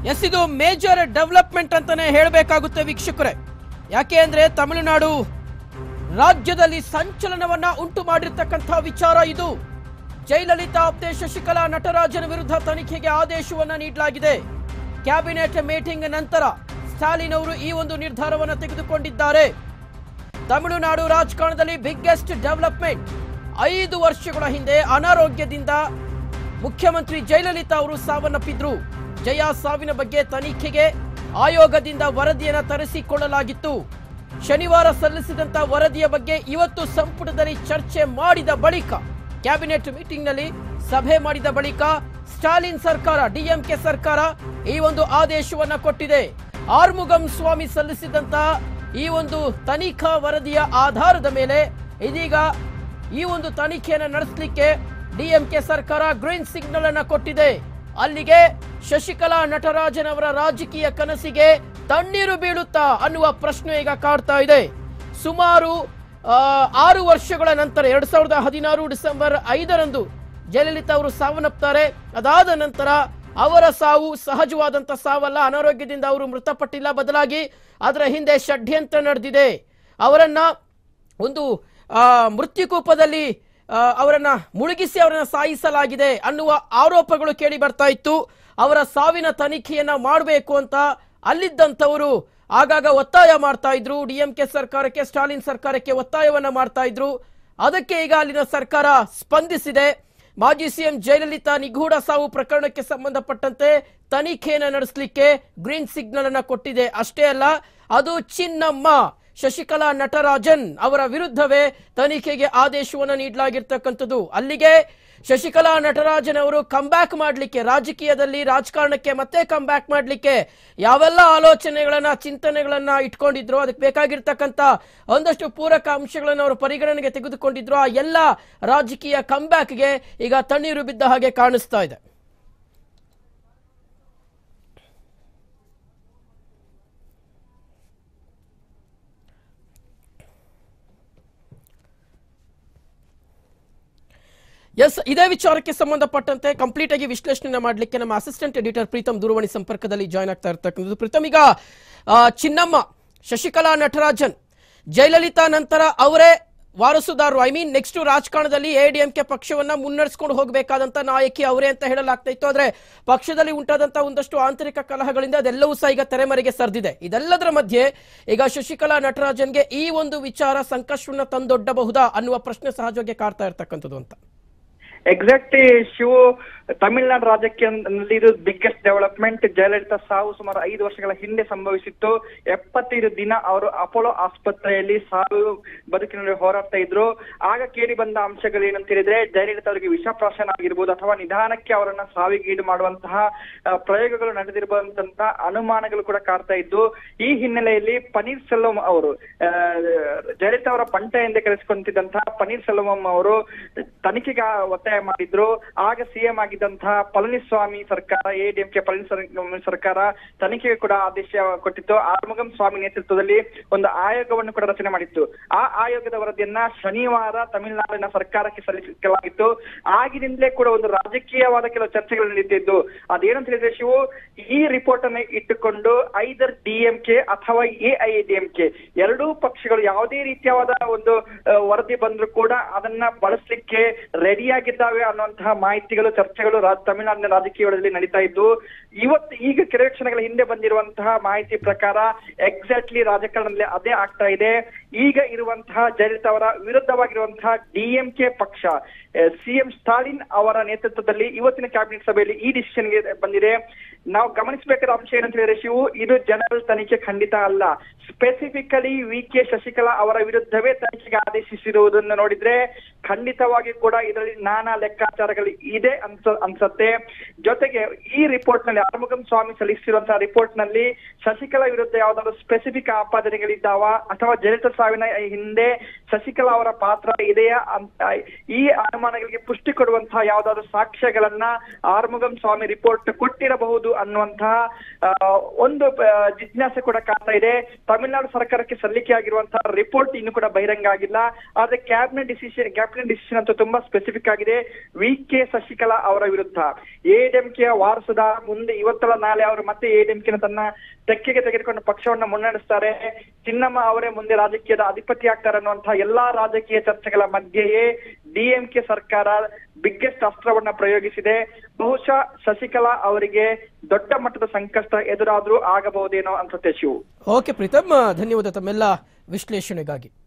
S ಇದು major development ಅಂತಾನೆ ಹೇಳಬೇಕಾಗುತ್ತೆ ವೀಕ್ಷಕರೇ ಯಾಕೆ ಅಂದ್ರೆ ತಮಿಳುನಾಡು ರಾಜ್ಯದಲ್ಲಿ ಸಂಚಲನವನ್ನ ಉಂಟು ಮಾಡಿರ್ತಕ್ಕಂಥ ವಿಚಾರ ಇದು ಜಯಲಲಿತಾ ಆಪ್ತೆ ಶಶಿಕಲಾ ನಟರಾಜನ ವಿರುದ್ಧ ತನಿಖೆಗೆ ಆದೇಶವನ್ನ ನೀಡಲಾಗಿದೆ ಕ್ಯಾಬಿನೆಟ್ ಮೀಟಿಂಗ್ ನಂತರ ಸ್ಟಾಲಿನ್ ಅವರು ಈ ಒಂದು ನಿರ್ಧಾರವನ್ನು ತೆಗೆದುಕೊಂಡಿದ್ದಾರೆ ತಮಿಳುನಾಡು ರಾಜಕಾರಣದಲ್ಲಿ ಬಿಗ್ಗೆಸ್ಟ್ ಡೆವಲಪ್ಮೆಂಟ್ ಐದು ವರ್ಷಗಳ ಹಿಂದೆ ಅನಾರೋಗ್ಯದಿಂದ ಮುಖ್ಯಮಂತ್ರಿ ಜಯಲಲಿತಾ ಅವರು ಸಾವನ್ನಪ್ಪಿದ್ರು ಜಯ ಸಾವಿನ ಬಗ್ಗೆ ತನಿಖೆಗೆ ಆಯೋಗದಿಂದ ವರದಿಯನ್ನು ತರಿಸಿಕೊಳ್ಳಲಾಗಿತ್ತು ಶನಿವಾರ ಸಲ್ಲಿಸಿದಂತ ವರದಿಯ ಬಗ್ಗೆ ಇವತ್ತು ಸಂಪುಟದಲ್ಲಿ ಚರ್ಚೆ ಮಾಡಿದ ಬಳಿಕ ಕ್ಯಾಬಿನೆಟ್ ಮೀಟಿಂಗ್ನಲ್ಲಿ ಸಭೆ ಮಾಡಿದ ಬಳಿಕ ಸ್ಟಾಲಿನ್ ಸರ್ಕಾರ ಡಿಎಂಕೆ ಸರ್ಕಾರ ಈ ಒಂದು ಆದೇಶವನ್ನ ಕೊಟ್ಟಿದೆ ಆರ್ಮುಗಂ ಸ್ವಾಮಿ ಸಲ್ಲಿಸಿದಂತ ಈ ಒಂದು ತನಿಖಾ ವರದಿಯ ಆಧಾರದ ಮೇಲೆ ಇದೀಗ ಈ ಒಂದು ತನಿಖೆಯನ್ನು ನಡೆಸಲಿಕ್ಕೆ ಡಿಎಂಕೆ ಸರ್ಕಾರ ಗ್ರೀನ್ ಸಿಗ್ನಲ್ ಅನ್ನ ಕೊಟ್ಟಿದೆ ಅಲ್ಲಿಗೆ ಶಶಿಕಲಾ ನಟರಾಜನ್ ಅವರ ರಾಜಕೀಯ ಕನಸಿಗೆ ತಣ್ಣೀರು ಬೀಳುತ್ತಾ ಅನ್ನುವ ಪ್ರಶ್ನೆ ಈಗ ಕಾಡ್ತಾ ಇದೆ ಸುಮಾರು ಆ, ಆರು ವರ್ಷಗಳ ನಂತರ ಎರಡ್ ಸಾವಿರದ ಹದಿನಾರು ಡಿಸೆಂಬರ್ ಐದರಂದು ಜಯಲಲಿತಾ ಅವರು ಸಾವನ್ನಪ್ತಾರೆ ಅದಾದ ನಂತರ ಅವರ ಸಾವು ಸಹಜವಾದಂತ ಸಾವಲ್ಲ ಅನಾರೋಗ್ಯದಿಂದ ಅವರು ಮೃತಪಟ್ಟಿಲ್ಲ ಬದಲಾಗಿ ಅದರ ಹಿಂದೆ ಷಡ್ಯಂತ್ರ ನಡೆದಿದೆ ಅವರನ್ನ ಒಂದು ಆ, ಮೃತ್ಯುಕೂಪದಲ್ಲಿ ಆ, ಅವರನ್ನ ಮುಳುಗಿಸಿ ಅವರನ್ನ ಸಾಯಿಸಲಾಗಿದೆ ಅನ್ನುವ ಆರೋಪಗಳು ಕೇಳಿ ಬರ್ತಾ ಇತ್ತು ಅವರ ಸಾವಿನ ತನಿಖೆಯನ್ನ ಮಾಡಬೇಕು ಅಂತ ಅಲ್ಲಿದ್ದಂಥವರು ಆಗಾಗ ಒತ್ತಾಯ ಮಾಡ್ತಾ ಇದ್ರು ಡಿಎಂಕೆ ಸರ್ಕಾರಕ್ಕೆ ಸ್ಟಾಲಿನ್ ಸರ್ಕಾರಕ್ಕೆ ಒತ್ತಾಯವನ್ನ ಮಾಡ್ತಾ ಇದ್ರು ಅದಕ್ಕೆ ಈಗ ಅಲ್ಲಿನ ಸರ್ಕಾರ ಸ್ಪಂದಿಸಿದೆ ಮಾಜಿ ಸಿಎಂ ಜಯಲಲಿತಾ ನಿಗೂಢ ಸಾವು ಪ್ರಕರಣಕ್ಕೆ ಸಂಬಂಧಪಟ್ಟಂತೆ ತನಿಖೆಯನ್ನು ನಡೆಸಲಿಕ್ಕೆ ಗ್ರೀನ್ ಸಿಗ್ನಲ್ ಅನ್ನ ಕೊಟ್ಟಿದೆ ಅಷ್ಟೇ ಅಲ್ಲ ಅದು ಚಿನ್ನಮ್ಮ ಶಶಿಕಲಾ ನಟರಾಜನ್ ಅವರ ವಿರುದ್ಧವೇ ತನಿಖೆಗೆ ಆದೇಶವನ್ನು ನೀಡಲಾಗಿರ್ತಕ್ಕಂಥದ್ದು ಅಲ್ಲಿಗೆ ಶಶಿಕಲಾ ನಟರಾಜನ್ ಅವರು ಕಂಬ್ಯಾಕ್ ಮಾಡಲಿಕ್ಕೆ ರಾಜಕೀಯದಲ್ಲಿ ರಾಜಕಾರಣಕ್ಕೆ ಮತ್ತೆ ಕಂಬ್ಯಾಕ್ ಮಾಡಲಿಕ್ಕೆ ಯಾವೆಲ್ಲ ಆಲೋಚನೆಗಳನ್ನ ಚಿಂತನೆಗಳನ್ನ ಇಟ್ಕೊಂಡಿದ್ರು ಅದಕ್ಕೆ ಬೇಕಾಗಿರ್ತಕ್ಕಂಥ ಒಂದಷ್ಟು ಪೂರಕ ಅಂಶಗಳನ್ನು ಅವರು ಪರಿಗಣನೆಗೆ ತೆಗೆದುಕೊಂಡಿದ್ರು ಆ ಎಲ್ಲ ರಾಜಕೀಯ ಕಂಬ್ಯಾಕ್ಗೆ ಈಗ ತಣ್ಣೀರು ಬಿದ್ದ ಹಾಗೆ ಕಾಣಿಸ್ತಾ ಇದೆ ಎಸ್ ಇದೇ ವಿಚಾರಕ್ಕೆ ಸಂಬಂಧಪಟ್ಟಂತೆ ಕಂಪ್ಲೀಟ್ ಆಗಿ ವಿಶ್ಲೇಷಣೆ ಮಾಡಲಿಕ್ಕೆ ನಮ್ಮ ಅಸಿಸ್ಟೆಂಟ್ ಎಡಿಟರ್ ಪ್ರೀತಮ್ ದೂರವಾಣಿ ಸಂಪರ್ಕದಲ್ಲಿ ಜಾಯ್ನ್ ಆಗ್ತಾ ಇರ್ತಕ್ಕಂಥದ್ದು ಪ್ರೀತಮ್ ಈಗ ಆ, ಚಿನ್ನಮ್ಮ ಶಶಿಕಲಾ ನಟರಾಜನ್ ಜಯಲಲಿತಾ ನಂತರ ಅವರೇ ವಾರಸುದಾರರು ಐ ಮೀನ್ ನೆಕ್ಸ್ಟ್ ರಾಜಕಾರಣದಲ್ಲಿ ಎಡಿಎಂಕೆ ಪಕ್ಷವನ್ನ ಮುನ್ನಡೆಸ್ಕೊಂಡು ಹೋಗಬೇಕಾದಂತ ನಾಯಕಿ ಅವರೇ ಅಂತ ಹೇಳಲಾಗ್ತಾ ಇತ್ತು ಆದ್ರೆ ಪಕ್ಷದಲ್ಲಿ ಉಂಟಾದಂತ ಒಂದಷ್ಟು ಆಂತರಿಕ ಕಲಹಗಳಿಂದ ಅದೆಲ್ಲವೂ ಸಹ ಈಗ ತೆರೆಮರೆಗೆ ಸರ್ದಿದೆ ಇದೆಲ್ಲದರ ಮಧ್ಯೆ ಈಗ ಶಶಿಕಲಾ ನಟರಾಜನ್ಗೆ ಈ ಒಂದು ವಿಚಾರ ಸಂಕಷ್ಟವನ್ನ ತಂದೊಡ್ಡಬಹುದಾ ಅನ್ನುವ ಪ್ರಶ್ನೆ ಸಹಜವಾಗಿ ಕಾಡ್ತಾ ಇರ್ತಕ್ಕಂಥದ್ದು ಅಂತ ಎಕ್ಸಾಕ್ಟ್ಲಿ ಶಿವು ತಮಿಳುನಾಡು ರಾಜಕೀಯದಲ್ಲಿ ಇದು ಬಿಗ್ಗೆಸ್ಟ್ ಡೆವಲಪ್ಮೆಂಟ್ ಜಯಲಲಿತಾ ಸಾವು ಸುಮಾರು ಐದು ವರ್ಷಗಳ ಹಿಂದೆ ಸಂಭವಿಸಿತ್ತು ಎಪ್ಪತ್ತೈದು ದಿನ ಅವರು ಅಪೋಲೋ ಆಸ್ಪತ್ರೆಯಲ್ಲಿ ಸಾವು ಬದುಕಿನಲ್ಲಿ ಹೋರಾಡ್ತಾ ಇದ್ರು ಆಗ ಕೇಳಿ ಬಂದ ಅಂಶಗಳು ಏನಂತ ಹೇಳಿದ್ರೆ ಜಯಲಲಿತಾ ಅವರಿಗೆ ವಿಷಪ್ರಾಶನ ಆಗಿರ್ಬೋದು ಅಥವಾ ನಿಧಾನಕ್ಕೆ ಅವರನ್ನ ಸಾವಿಗೀಡು ಮಾಡುವಂತಹ ಆ, ಪ್ರಯೋಗಗಳು ನಡೆದಿರುವಂತಹ ಅನುಮಾನಗಳು ಕೂಡ ಕಾಡ್ತಾ ಇದ್ದು ಈ ಹಿನ್ನೆಲೆಯಲ್ಲಿ ಪನ್ನೀರ್ ಸೆಲ್ವಂ ಅವರು ಆ, ಜಯಲಲಿತಾ ಅವರ ಪಂಟ ಎಂದೇ ಕರೆಸಿಕೊಂತಿದ್ದಂತಹ ಪನ್ನೀರ್ ಸೆಲ್ವಂ ಅವರು ತನಿಖೆಗೆ ಒತ್ತಾಯ ಮಾಡಿದ್ರು ಆಗ ಸಿಎಂ ಆಗಿದ್ದಂತಹ ಪಳನಿಸ್ವಾಮಿ ಸರ್ಕಾರ ಎಡಿಎಂಕೆ ಪಳನಿಸ್ವಾಮಿ ಸರ್ಕಾರ ತನಿಖೆಗೆ ಕೂಡ ಆದೇಶ ಕೊಟ್ಟಿತ್ತು ಆರ್ಮುಗಂ ಸ್ವಾಮಿ ನೇತೃತ್ವದಲ್ಲಿ ಒಂದು ಆಯೋಗವನ್ನು ಕೂಡ ರಚನೆ ಮಾಡಿತ್ತು ಆ ಆಯೋಗದ ವರದಿಯನ್ನ ಶನಿವಾರ ತಮಿಳುನಾಡಿನ ಸರ್ಕಾರಕ್ಕೆ ಸಲ್ಲಿಸಲಾಗಿತ್ತು ಆಗಿನಿಂದಲೇ ಕೂಡ ಒಂದು ರಾಜಕೀಯವಾದ ಕೆಲವು ಚರ್ಚೆಗಳು ನಡೀತಿದ್ದು ಅದೇನಂತ ಹೇಳಿದ್ರೆ ಶಿವು ಈ ರಿಪೋರ್ಟ್ ಅನ್ನು ಇಟ್ಟುಕೊಂಡು ಐದರ್ ಡಿಎಂಕೆ ಅಥವಾ ಎಐಎಡಿಎಂಕೆ ಎರಡೂ ಪಕ್ಷಗಳು ಯಾವುದೇ ರೀತಿಯಾದ ಒಂದು ಆ, ವರದಿ ಬಂದ್ರು ಕೂಡ ಅದನ್ನ ಬಳಸಲಿಕ್ಕೆ ರೆಡಿಯಾಗಿದ್ದಾವೆ ಅನ್ನುವಂತಹ ಮಾಹಿತಿಗಳು ಚರ್ಚೆಗಳು ರಾ- ತಮಿಳುನಾಡಿನ ರಾಜಕೀಯದಲ್ಲಿ ನಡೀತಾ ಇದ್ದು ಇವತ್ತು ಈಗ ಕೆಲವು ಕ್ಷಣಗಳ ಹಿಂದೆ ಬಂದಿರುವಂತಹ ಮಾಹಿತಿ ಪ್ರಕಾರ ಎಕ್ಸಾಕ್ಟ್ಲಿ ರಾಜಕಾರಣದಲ್ಲಿ ಅದೇ ಆಗ್ತಾ ಇದೆ ಈಗ ಇರುವಂತಹ ಜಯಲಲಿತಾ ಅವರ ವಿರುದ್ಧವಾಗಿರುವಂತಹ ಡಿಎಂಕೆ ಪಕ್ಷ ಸಿಎಂ ಸ್ಟಾಲಿನ್ ಅವರ ನೇತೃತ್ವದಲ್ಲಿ ಇವತ್ತಿನ ಕ್ಯಾಬಿನೆಟ್ ಸಭೆಯಲ್ಲಿ ಈ ಡಿಸಿಷನ್ಗೆ ಬಂದಿದೆ ನಾವು ಗಮನಿಸಬೇಕಾದ ಅಂಶ ಏನಂತ ಹೇಳಿದ್ರೆ ಶಿವು ಇದು ಜನರಲ್ ತನಿಖೆ ಖಂಡಿತ ಅಲ್ಲ ಸ್ಪೆಸಿಫಿಕಲಿ ವಿ ಕೆ ಶಶಿಕಲಾ ಅವರ ವಿರುದ್ಧವೇ ತನಿಖೆಗೆ ಆದೇಶಿಸಿರುವುದನ್ನು ನೋಡಿದ್ರೆ ಖಂಡಿತವಾಗಿ ಕೂಡ ಇದರಲ್ಲಿ ನಾನಾ ಲೆಕ್ಕಾಚಾರಗಳು ಇದೆ ಅನ್ಸ ಅನ್ಸತ್ತೆ ಜೊತೆಗೆ ಈ ರಿಪೋರ್ಟ್ ನಲ್ಲಿ ಆರ್ಮುಗಂ ಸ್ವಾಮಿ ಸಲ್ಲಿಸಿರುವಂತಹ ರಿಪೋರ್ಟ್ ನಲ್ಲಿ ಶಶಿಕಲಾ ವಿರುದ್ಧ ಯಾವ್ದಾದ್ರು ಸ್ಪೆಸಿಫಿಕ್ ಆಪಾದನೆಗಳಿದ್ದಾವ ಅಥವಾ ಜಯಲಲಿತಾ ಸಾವಿನ ಹಿಂದೆ ಶಶಿಕಲಾ ಅವರ ಪಾತ್ರ ಇದೆಯಾ ಅಂತ ಈ ಅನುಮಾನಗಳಿಗೆ ಪುಷ್ಟಿ ಕೊಡುವಂತಹ ಯಾವ್ದಾದ್ರು ಸಾಕ್ಷ್ಯಗಳನ್ನ ಆರ್ಮುಗಂ ಸ್ವಾಮಿ ರಿಪೋರ್ಟ್ ಕೊಟ್ಟಿರಬಹುದು ಅನ್ನುವಂತಹ ಆ, ಒಂದು ಆ, ಜಿಜ್ಞಾಸೆ ಕೂಡ ಕಾಡ್ತಾ ಇದೆ ತಮಿಳುನಾಡು ಸರ್ಕಾರಕ್ಕೆ ಸಲ್ಲಿಕೆ ಆಗಿರುವಂತಹ ರಿಪೋರ್ಟ್ ಇನ್ನು ಕೂಡ ಬಹಿರಂಗ ಆಗಿಲ್ಲ ಆದ್ರೆ ಕ್ಯಾಬಿನೆಟ್ ಡಿಸಿಷನ್ ಕ್ಯಾಬಿನೆಟ್ ಡಿಸಿಷನ್ ಅಂತೂ ತುಂಬಾ ಸ್ಪೆಸಿಫಿಕ್ ಆಗಿದೆ ವಿ ಕೆ ಶಶಿಕಲಾ ಅವರ ವಿರುದ್ಧ ಎಡಿಎಂಕೆಯ ವಾರಸದ ಮುಂದೆ ಇವತ್ತಲ್ಲ ನಾಳೆ ಅವರು ಮತ್ತೆ ಎಡಿಎಂಕೆನ ತನ್ನ ತೆಕ್ಕೆಗೆ ತೆಗೆದುಕೊಂಡು ಪಕ್ಷವನ್ನ ಮುನ್ನಡೆಸ್ತಾರೆ ಚಿನ್ನಮ್ಮ ಅವರೇ ಮುಂದೆ ರಾಜಕೀಯದ ಅಧಿಪತಿ ಆಗ್ತಾರೆ ಅನ್ನುವಂತಹ ಎಲ್ಲಾ ರಾಜಕೀಯ ಚರ್ಚೆಗಳ ಮಧ್ಯೆಯೇ ಡಿಎಂಕೆ ಸರ್ಕಾರ ಬಿಗ್ಗೆಸ್ಟ್ ಅಸ್ತ್ರವನ್ನ ಪ್ರಯೋಗಿಸಿದೆ ಬಹುಶಃ ಶಶಿಕಲಾ ಅವರಿಗೆ ದೊಡ್ಡ ಮಟ್ಟದ ಸಂಕಷ್ಟ ಎದುರಾದ್ರೂ ಆಗಬಹುದೇನೋ ಅನ್ಸುತ್ತೆ ಶಿವು ಓಕೆ ಪ್ರೀತಮ್ ಧನ್ಯವಾದ ತಮ್ಮೆಲ್ಲ ವಿಶ್ಲೇಷಣೆಗಾಗಿ